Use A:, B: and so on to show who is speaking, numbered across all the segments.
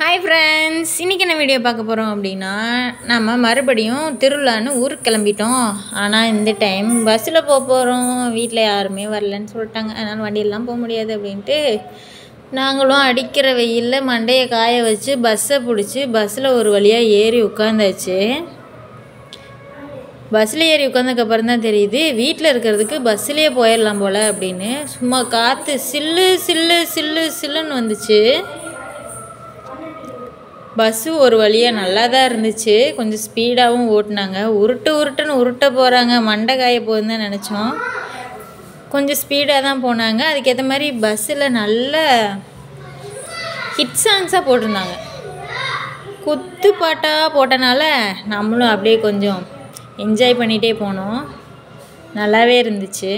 A: hi friends இன்றைக்கி என்ன video பார்க்க போகிறோம் அப்படின்னா நம்ம மறுபடியும் திருவிழான்னு ஊருக்கு கிளம்பிட்டோம் ஆனால் இந்த டைம் பஸ்ஸில் போக போகிறோம் வீட்டில் யாருமே வரலன்னு சொல்லிட்டாங்க அதனால் வண்டியெல்லாம் போக முடியாது அப்படின்ட்டு நாங்களும் அடிக்கிற வெயிலில் மண்டையை காய வச்சு பஸ்ஸை பிடிச்சி பஸ்ஸில் ஒரு வழியாக ஏறி உட்காந்தாச்சு பஸ்ஸில் ஏறி உட்காந்ததுக்கப்புறம் தான் தெரியுது வீட்டில் இருக்கிறதுக்கு பஸ்ஸிலேயே போயிடலாம் போல் அப்படின்னு சும்மா காற்று சில்லு சில்லு சில்லு சில்லுன்னு வந்துச்சு பஸ்ஸு ஒரு வழியாக நல்லா தான் இருந்துச்சு கொஞ்சம் ஸ்பீடாகவும் ஓட்டினாங்க உருட்டு உருட்டுன்னு உருட்ட போகிறாங்க மண்டை காய போகுதுன்னு தான் நினச்சோம் கொஞ்சம் ஸ்பீடாக தான் போனாங்க அதுக்கேற்ற மாதிரி பஸ்ஸில் நல்ல ஹிட் சாங்ஸாக போட்டிருந்தாங்க குத்து பாட்டாக போட்டனால நம்மளும் அப்படியே கொஞ்சம் என்ஜாய் பண்ணிகிட்டே போனோம் நல்லாவே இருந்துச்சு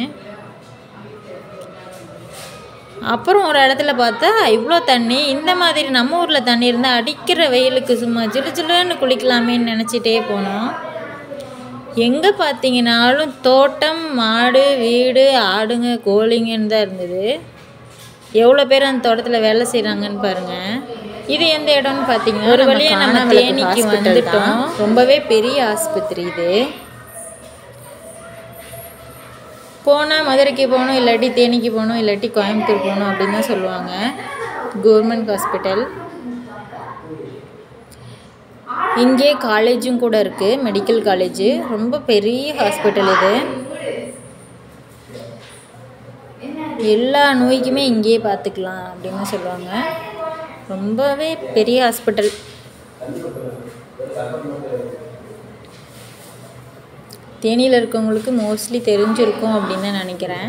A: அப்புறம் ஒரு இடத்துல பார்த்தா இவ்வளோ தண்ணி இந்த மாதிரி நம்ம ஊரில் தண்ணி இருந்தால் அடிக்கிற வெயிலுக்கு சும்மா ஜிலு ஜிலுன்னு குளிக்கலாமேன்னு நினச்சிட்டே போனோம் எங்கே பார்த்தீங்கன்னாலும் தோட்டம் மாடு வீடு ஆடுங்க கோழிங்கன்னு தான் இருந்தது எவ்வளோ பேர் அந்த தோட்டத்தில் வேலை செய்கிறாங்கன்னு பாருங்கள் இது எந்த இடம்னு பார்த்தீங்கன்னா ஒரு வழியாக நம்ம தேனிக்கு வந்துட்டோம் ரொம்பவே பெரிய ஆஸ்பத்திரி இது போனால் மதுரைக்கு போகணும் இல்லாட்டி தேனிக்கு போகணும் இல்லாட்டி கோயம்புத்தூர் போகணும் அப்படின்னு தான் சொல்லுவாங்க கவர்மெண்ட் ஹாஸ்பிட்டல் இங்கே காலேஜும் கூட இருக்குது மெடிக்கல் காலேஜு ரொம்ப பெரிய ஹாஸ்பிட்டல் இது எல்லா நோய்க்குமே இங்கேயே பார்த்துக்கலாம் அப்படின்னு சொல்லுவாங்க ரொம்பவே பெரிய ஹாஸ்பிட்டல் தேனியில் இருக்கவங்களுக்கு மோஸ்ட்லி தெரிஞ்சிருக்கும் அப்படின்னு நான் நினைக்கிறேன்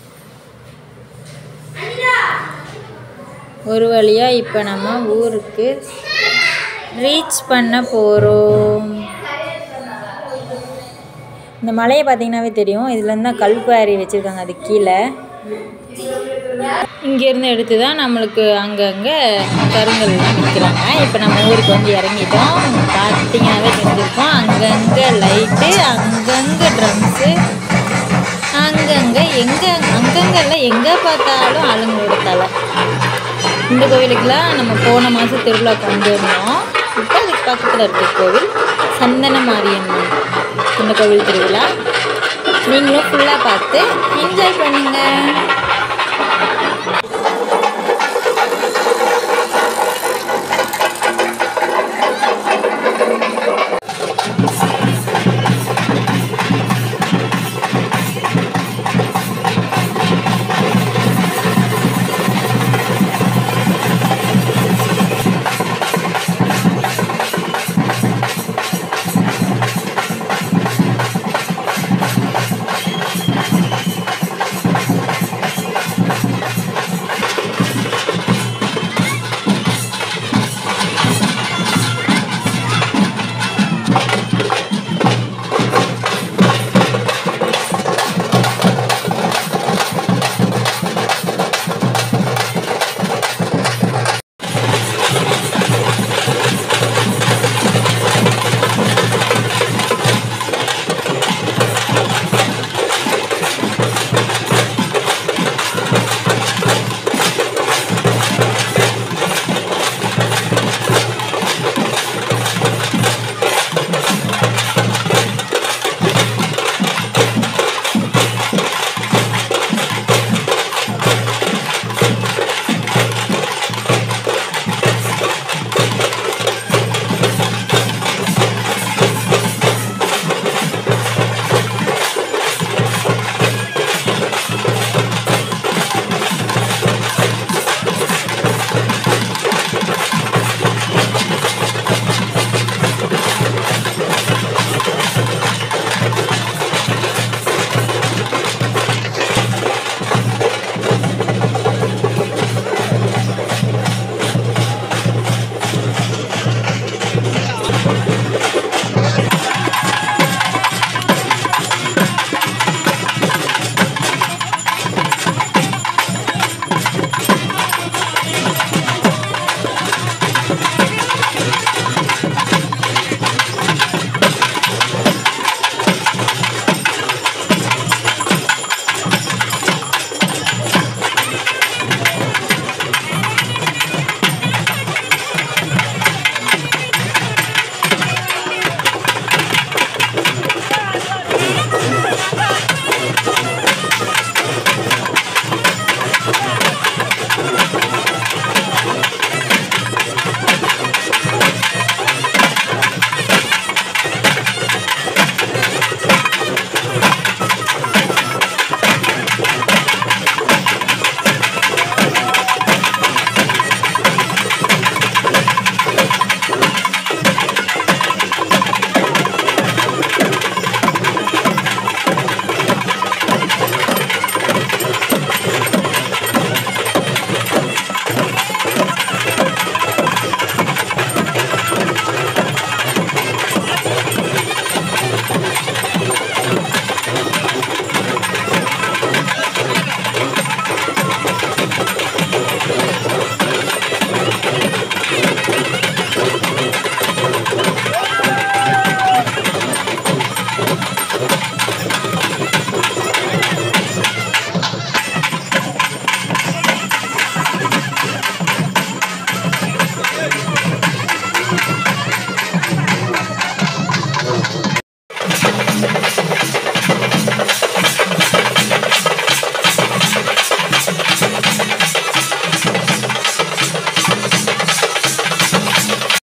A: ஒரு வழியாக இப்போ நம்ம ஊருக்கு ரீச் பண்ண போகிறோம் இந்த மலையை பார்த்தீங்கன்னாவே தெரியும் இதுலேருந்து தான் கல்குவாரி வச்சுருக்காங்க அது கீழே இங்கேருந்து எடுத்து தான் நம்மளுக்கு அங்கங்கே கருங்கல்லாம் விற்கிறாங்க இப்போ நம்ம ஊருக்கு வந்து இறங்கிட்டோம் பார்த்தீங்கன்னாவே தெரிஞ்சிருக்கோம் அங்கங்கே லைட்டு அங்கங்கே ட்ரம்ஸு அங்கங்கே எங்கே அங்கங்கெல்லாம் எங்கே பார்த்தாலும் ஆளுங்களோட தலை இந்த கோவிலுக்கெல்லாம் நம்ம போன மாதம் திருவிழாக்கு வந்திருந்தோம் இப்போ அதுக்கு பக்கத்தில் இருக்க கோவில் சந்தன மாரியம்மன் இந்த கோவில் திருவிழா நீங்களும் ஃபுல்லாக பார்த்து என்ஜாய் பண்ணுங்கள்